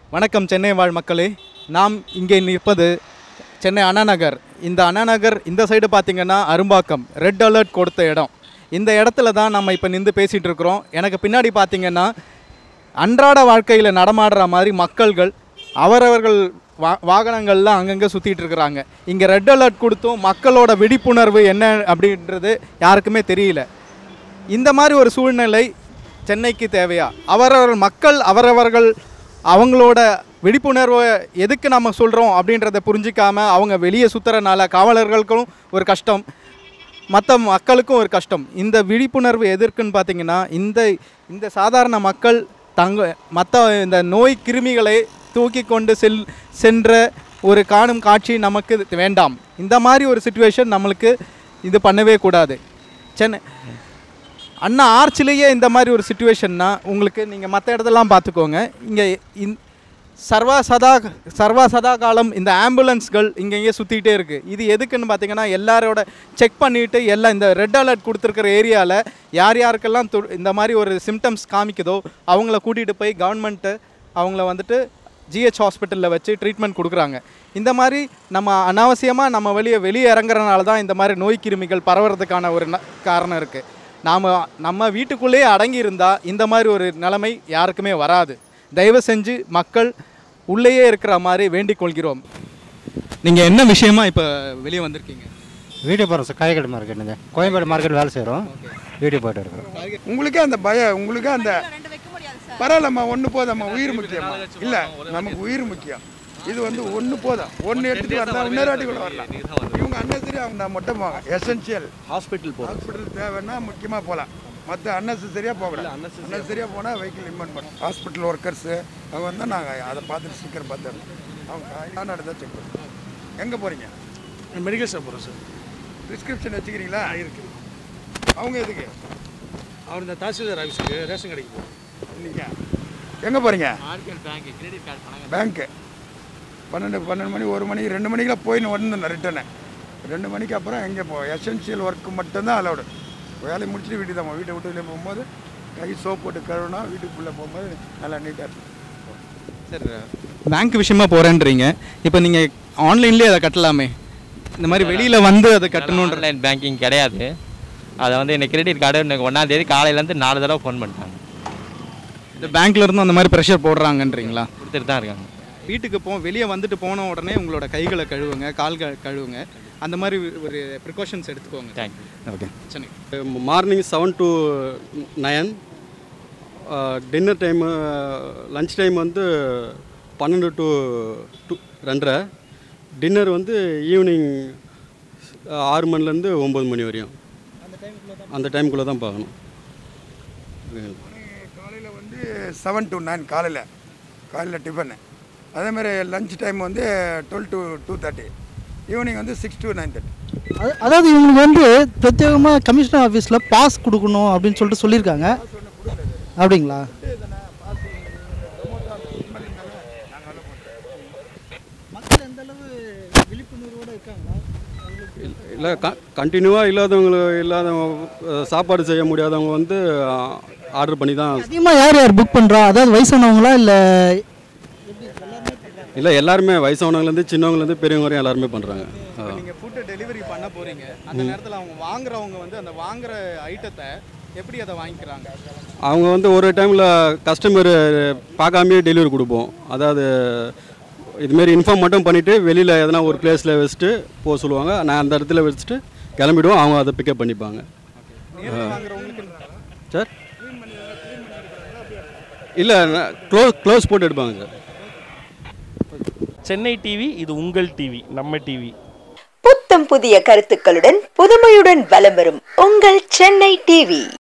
வணக்கம் சென்னை வாழ் மக்களே நாம் இங்கே நிற்பது சென்னை அண்ணா நகர் இந்த அண்ணா நகர் இந்த சைடு பார்த்தீங்கன்னா அரும்பாக்கம் ரெட் அலர்ட் கொடுத்த இடம் இந்த இடத்துல தான் நம்ம இப்போ நின்று பேசிகிட்டு இருக்கிறோம் எனக்கு பின்னாடி பார்த்தீங்கன்னா அன்றாட வாழ்க்கையில் நடமாடுற மாதிரி மக்கள்கள் அவரவர்கள் வா வாகனங்கள்லாம் அங்கங்கே சுற்றிட்டு இருக்கிறாங்க இங்கே ரெட் அலர்ட் கொடுத்தும் மக்களோட விழிப்புணர்வு என்ன அப்படின்றது யாருக்குமே தெரியல இந்த மாதிரி ஒரு சூழ்நிலை சென்னைக்கு தேவையா அவரவர்கள் மக்கள் அவரவர்கள் அவங்களோட விழிப்புணர்வை எதுக்கு நம்ம சொல்கிறோம் அப்படின்றத புரிஞ்சிக்காம அவங்க வெளியே சுற்றுறனால காவலர்களுக்கும் ஒரு கஷ்டம் மற்ற மக்களுக்கும் ஒரு கஷ்டம் இந்த விழிப்புணர்வு எதற்குன்னு பார்த்தீங்கன்னா இந்த இந்த சாதாரண மக்கள் தங்க மற்ற இந்த நோய் கிருமிகளை தூக்கி கொண்டு செல் சென்ற ஒரு காணும் காட்சி நமக்கு வேண்டாம் இந்த மாதிரி ஒரு சுச்சுவேஷன் நம்மளுக்கு இது பண்ணவே கூடாது சென்னை அண்ணா ஆர்ச்சிலேயே இந்த மாதிரி ஒரு சுச்சுவேஷன்னா உங்களுக்கு நீங்கள் மற்ற இடத்தெல்லாம் பார்த்துக்கோங்க இங்கே இந் சர்வா சதா சர்வா சதா காலம் இந்த ஆம்புலன்ஸ்கள் இங்கேயே சுற்றிக்கிட்டே இருக்குது இது எதுக்குன்னு பார்த்தீங்கன்னா எல்லாரோட செக் பண்ணிவிட்டு எல்லாம் இந்த ரெட் அலர்ட் கொடுத்துருக்கிற ஏரியாவில் யார் யாருக்கெல்லாம் து- இந்த மாதிரி ஒரு சிம்டம்ஸ் காமிக்குதோ அவங்கள கூட்டிகிட்டு போய் கவர்மெண்ட்டு அவங்கள வந்துட்டு ஜிஹெச் ஹாஸ்பிட்டலில் வச்சு ட்ரீட்மெண்ட் கொடுக்குறாங்க இந்த மாதிரி நம்ம அனாவசியமாக நம்ம வெளியே வெளியே இறங்குறனால தான் இந்த மாதிரி நோய் கிருமிகள் பரவுறதுக்கான ஒரு ந- காரணம் இருக்குது நாம் நம்ம வீட்டுக்குள்ளேயே அடங்கி இருந்தால் இந்த மாதிரி ஒரு நிலைமை யாருக்குமே வராது தயவு செஞ்சு மக்கள் உள்ளேயே இருக்கிற மாதிரி வேண்டிக் கொள்கிறோம் நீங்கள் என்ன விஷயமா இப்போ வெளியே வந்திருக்கீங்க வீடியோ போகிறோம் சார் காய்கறி மார்க்கெட்டுங்க கோயம்பேடு மார்க்கெட் வேலை செய்கிறோம் வீடியோ போயிட்டு இருக்கிறோம் உங்களுக்கே அந்த பயம் உங்களுக்கு அந்த பரவாயில்லம்மா ஒன்று போதாம்மா உயிர் முக்கியமா இல்லை நமக்கு உயிர் முக்கியம் இது வந்து ஒன்று போதும் ஒன்று எடுத்துட்டு வரலாம் இன்னொரு வாட்டி கூட வரலாம் இவங்க அன்னசரி அவங்க நான் மட்டும் போவாங்க எசென்சியல் ஹாஸ்பிட்டல் போகிறோம் ஹாஸ்பிட்டல் தேவைன்னா முக்கியமாக போகலாம் மற்ற அன்னசரியாக போகலாம் அன்னசரியாக போனால் வெஹிக்கிள் இன்வென்ட் பண்ணும் ஹாஸ்பிட்டல் ஒர்க்கர்ஸு அவங்க வந்தால் நாங்கள் அதை பார்த்துட்டு ஸ்டிக்கர் பார்த்துடலாம் அவங்க காய்கறி நடந்தால் செக் பண்ணுவோம் எங்கே போகிறீங்க மெடிக்கல் ஷாப் போகிறோம் சார் ப்ரிஸ்கிரிப்ஷன் வச்சுக்கிறீங்களா இருக்குது அவங்க எதுக்கு அவர் இந்த தாசில்தார் ஆஃபீஸுக்கு ரேஷன் கடைக்கு போகிறோம் நீங்கள் எங்கே போகிறீங்க பேங்க்கு பன்னெண்டு பன்னெண்டு மணி ஒரு மணி ரெண்டு மணிக்கெலாம் போயின்னு வந்துடணும் ரிட்டனு ரெண்டு மணிக்கு அப்புறம் எங்கே போ எசென்சியல் ஒர்க்கு மட்டும்தான் அலௌடு வேலையை முடிச்சுட்டு வீட்டுக்கு தான் வீட்டை விட்டு வெளியே போகும்போது கை சோப் போட்டு கழுவினா வீட்டுக்குள்ளே போகும்போது நல்லா நீட்டாக இருக்கும் சார் பேங்க் விஷயமா போகிறேன்றீங்க இப்போ நீங்கள் ஆன்லைன்லேயே அதை கட்டலாமே இந்த மாதிரி வெளியில் வந்து அதை கட்டணுன்ற ஆன்லைன் பேங்கிங் கிடையாது அதை வந்து எனக்கு கிரெடிட் கார்டு எனக்கு ஒன்றாம் தேதி காலையிலேருந்து நாலு தடவை ஃபோன் பண்ணிட்டாங்க இந்த பேங்க்ல இருந்தும் அந்த மாதிரி ப்ரெஷர் போடுறாங்கன்றீங்களா கொடுத்துட்டு தான் இருக்காங்க வீட்டுக்கு போ வெளியே வந்துட்டு போன உடனே உங்களோட கைகளை கழுவுங்க கால்கள் கழுவுங்க அந்த மாதிரி ஒரு ப்ரிகாஷன்ஸ் எடுத்துக்கோங்க thank you okay Chennai morning seven to nine dinner time lunch time வந்து பன்னெண்டு டு டூ ரெண்டரை டின்னர் வந்து ஈவினிங் ஆறு மணிலேருந்து ஒம்பது மணி வரையும் அந்த டைமுக்குள்ளே தான் பார்க்கணும் காலையில் வந்து செவன் டு நைன் காலையில் காலையில் டிஃபனு அதேமாதிரி லஞ்ச் டைம் வந்து twelve to two thirty evening வந்து சிக்ஸ் டு நைன் தேர்ட்டி அது- அதாவது இவங்களுக்கு வந்து பிரத்யேகமாக கமிஷனர் ஆஃபீஸில் பாஸ் கொடுக்கணும் அப்படின்னு சொல்லிட்டு சொல்லியிருக்காங்க அப்படிங்களா மக்கள் எந்த அளவு விழிப்புணர்வோடு இருக்காங்களா இல்லை க கண்டினியூவாக இல்லாதவங்க இல்லாதவங்க அஹ், சாப்பாடு செய்ய முடியாதவங்க வந்து ஆர்டர் பண்ணி தான் அதிகமாக யார் யார் புக் பண்ணுறா அதாவது வயசானவங்களா இல்லை இல்லை எல்லாருமே வயசானவங்கலேருந்து சின்னவங்கலேருந்து பெரியவங்க வரையும் எல்லாருமே பண்ணுறாங்க நீங்கள் ஃபுட்டு டெலிவரி பண்ண போகிறீங்க அந்த நேரத்தில் அவங்க வாங்குறவங்க வந்து அந்த வாங்குற ஐட்டத்தை எப்படி அதை வாங்கிக்கிறாங்க அவங்க வந்து ஒரு டைமில் கஸ்டமர் பார்க்காமயே டெலிவரி கொடுப்போம் அதாவது இதுமாரி இன்ஃபார்ம் மட்டும் பண்ணிவிட்டு வெளியில் எதனா ஒரு பிளேஸில் வச்சுட்டு போக சொல்லுவாங்க நான் அந்த இடத்துல வச்சுட்டு கிளம்பிடுவோம் அவங்க அதை பிக்கப் பண்ணிப்பாங்க நேரில் வாங்குறவங்களுக்கு சார் இல்லை க்ளோஸ் க்ளோஸ் போட்டு எடுப்பாங்க சார் சென்னை டிவி இது உங்கள் டிவி நம்ம டிவி புத்தம் புதிய கருத்துக்களுடன் புதுமையுடன் வலம் வரும் உங்கள் சென்னை டிவி